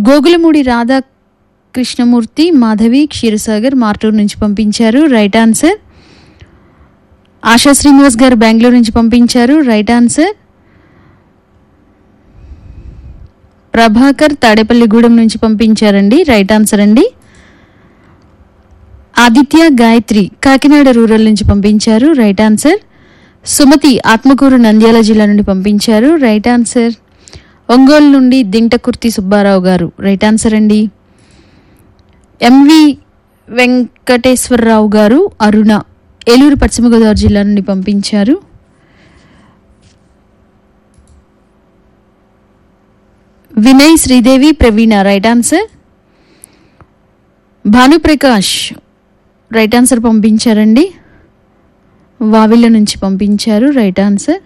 గోగులమూడి రాధా కృష్ణమూర్తి మాధవి క్షీరసాగర్ మార్టూర్ నుంచి పంపించారు right answer ASHA Srinivas గారు బెంగళూరు నుంచి పంపించారు రైట్ ఆన్సర్ ప్రభాకర్ తాడేపల్లిగూడెం నుంచి పంపించారండి రైట్ ఆన్సర్ అండి ఆదిత్య గాయత్రి కాకినాడ రూరల్ నుంచి పంపించారు రైట్ ఆన్సర్ సుమతి ఆత్మకూరు నంద్యాల జిల్లా నుండి పంపించారు రైట్ ఆన్సర్ ఒంగోలు నుండి దింటకుర్తి సుబ్బారావు గారు రైట్ ఆన్సర్ అండి ఎంవి వెంకటేశ్వరరావు గారు అరుణ ఏలూరు పశ్చిమ గోదావరి జిల్లా నుండి పంపించారు Vinay Sridevi Praveena right answer Bhanuprakash right answer పంపించారండి వావిళ్ళ నుంచి పంపించారు రైట్ ఆన్సర్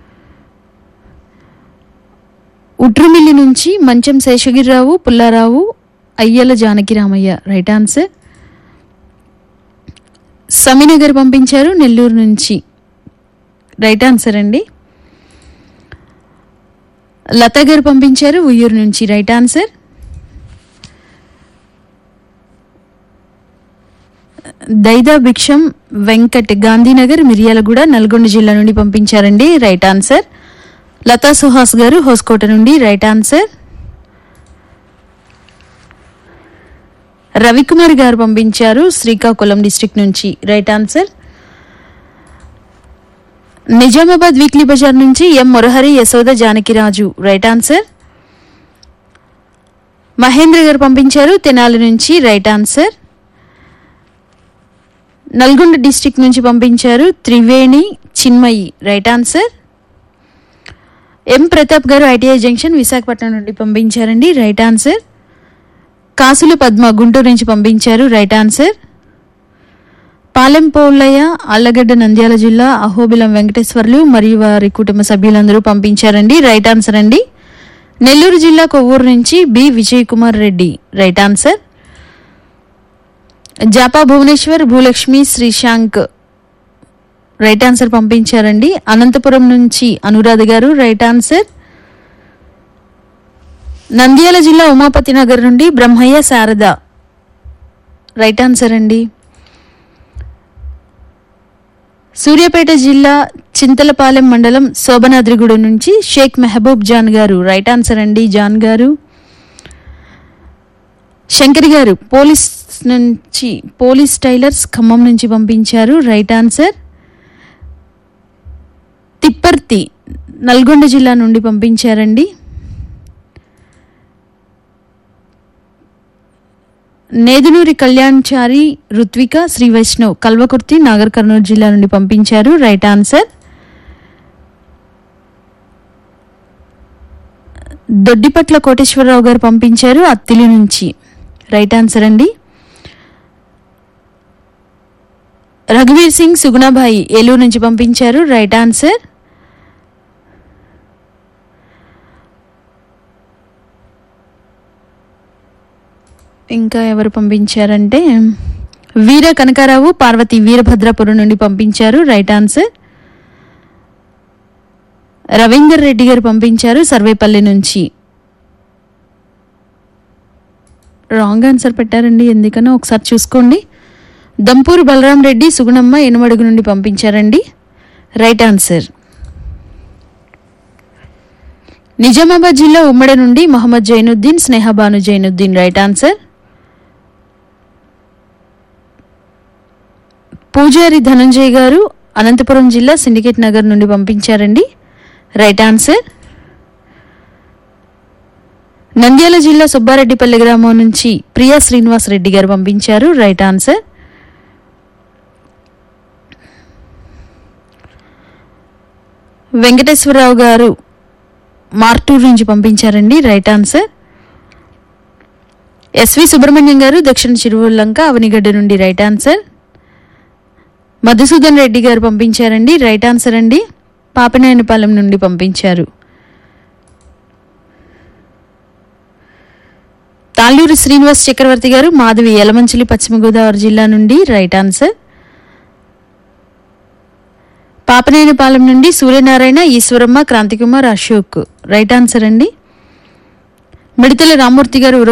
ఉట్రుమిల్లి నుంచి మంచం శేషగిరిరావు పుల్లారావు అయ్యల జానకిరామయ్య రైట్ ఆన్సర్ సమీనగర్ పంపించారు నెల్లూరు నుంచి రైట్ ఆన్సర్ అండి లత గారు పంపించారు ఉయ్యూరు నుంచి రైట్ ఆన్సర్ దైదా భిక్షం వెంకట్ గాంధీనగర్ మిర్యాలగూడ నల్గొండ జిల్లా నుండి పంపించారండి రైట్ ఆన్సర్ లతా సుహాస్ గారు హోస్కోట నుండి రైట్ ఆన్సర్ రవికుమార్ గారు పంపించారు శ్రీకాకుళం డిస్ట్రిక్ట్ నుంచి right answer Nizamabad weekly bazaar నుంచి M Murahari Yashoda Janakiraju right answer Mahendra garu పంపించారు తెనాలి నుంచి రైట్ ఆన్సర్ నల్గొండ డిస్ట్రిక్ట్ నుంచి పంపించారు Triveni Chinmayi right answer M Pratap garu ITI junction Visakhapatnam నుండి పంపించారండి రైట్ ఆన్సర్ కాసుల పద్మ గుంటూరు నుంచి పంపించారు రైట్ ఆన్సర్ పాలెం పోలయ్య అల్లగడ్డ నంద్యాల జిల్లా అహోబిలం వెంకటేశ్వర్లు మరియు వారి కుటుంబ సభ్యులందరూ పంపించారండి రైట్ ఆన్సర్ అండి నెల్లూరు జిల్లా కొవ్వూరు నుంచి B Vijay Kumar Reddy right answer Japa Bhubaneswar Bhulakshmi Srishank right answer పంపించారండి అనంతపురం నుంచి అనురాధ గారు రైట్ ఆన్సర్ నంద్యాల జిల్లా ఉమాపతి నగర్ నుండి బ్రహ్మయ్య శారద రైట్ ఆన్సర్ అండి సూర్యాపేట జిల్లా చింతలపాలెం మండలం శోభనాద్రిగూడ నుంచి షేక్ మెహబూబ్ జాన్ గారు రైట్ ఆన్సర్ అండి జాన్ గారు శంకరి గారు పోలీస్ నుంచి పోలీస్ టైలర్స్ ఖమ్మం నుంచి పంపించారు రైట్ ఆన్సర్ తిప్పర్తి నల్గొండ జిల్లా నుండి పంపించారండి నేదునూరి కళ్యాణ్చారి రుత్విక శ్రీ వైష్ణవ్ కల్వకుర్తి నాగర్ కర్నూలు జిల్లా నుండి పంపించారు రైట్ ఆన్సర్ దొడ్డిపట్ల కోటేశ్వరరావు గారు పంపించారు అత్తిలి నుంచి రైట్ ఆన్సర్ అండి రఘువీర్ సింగ్ సుగుణాబాయి ఏలూరు నుంచి పంపించారు రైట్ ఆన్సర్ ఇంకా ఎవరు పంపించారంటే వీర కనకారావు పార్వతి వీరభద్రాపురం నుండి పంపించారు రైట్ ఆన్సర్ రవీందర్ రెడ్డి గారు పంపించారు సర్వేపల్లి నుంచి రాంగ్ ఆన్సర్ పెట్టారండి ఎందుకనో ఒకసారి చూసుకోండి దంపూరు బలరాం రెడ్డి సుగుణమ్మ ఎనుమడుగు నుండి పంపించారండి రైట్ ఆన్సర్ నిజామాబాద్ జిల్లా ఉమ్మడి నుండి మొహమ్మద్ జైనుద్దీన్ స్నేహబాను జైనుద్దీన్ రైట్ ఆన్సర్ పూజారి ధనంజయ్ గారు అనంతపురం జిల్లా సిండికేట్ నగర్ నుండి పంపించారండి రైట్ ఆన్సర్ నంద్యాల జిల్లా సుబ్బారెడ్డిపల్లి గ్రామం నుంచి ప్రియా శ్రీనివాస్ రెడ్డి గారు పంపించారు రైట్ ఆన్సర్ వెంకటేశ్వరరావు గారు మార్టూర్ నుంచి పంపించారండి రైట్ ఆన్సర్ ఎస్వి సుబ్రహ్మణ్యం గారు దక్షిణ చిరువల్లంక అవనిగడ్డ నుండి రైట్ ఆన్సర్ మధుసూదన్ రెడ్డి గారు పంపించారండి రైట్ ఆన్సర్ అండి పాపనాయనపాలెం నుండి పంపించారు తాళ్ళూరి శ్రీనివాస్ చక్రవర్తి గారు మాధవి యలమంచిలి పశ్చిమ గోదావరి జిల్లా నుండి రైట్ ఆన్సర్ పాపనేనిపాలెం నుండి సూర్యనారాయణ ఈశ్వరమ్మ క్రాంతికుమార్ అశోక్ రైట్ ఆన్సర్ అండి మిడతల రామూర్తి గారు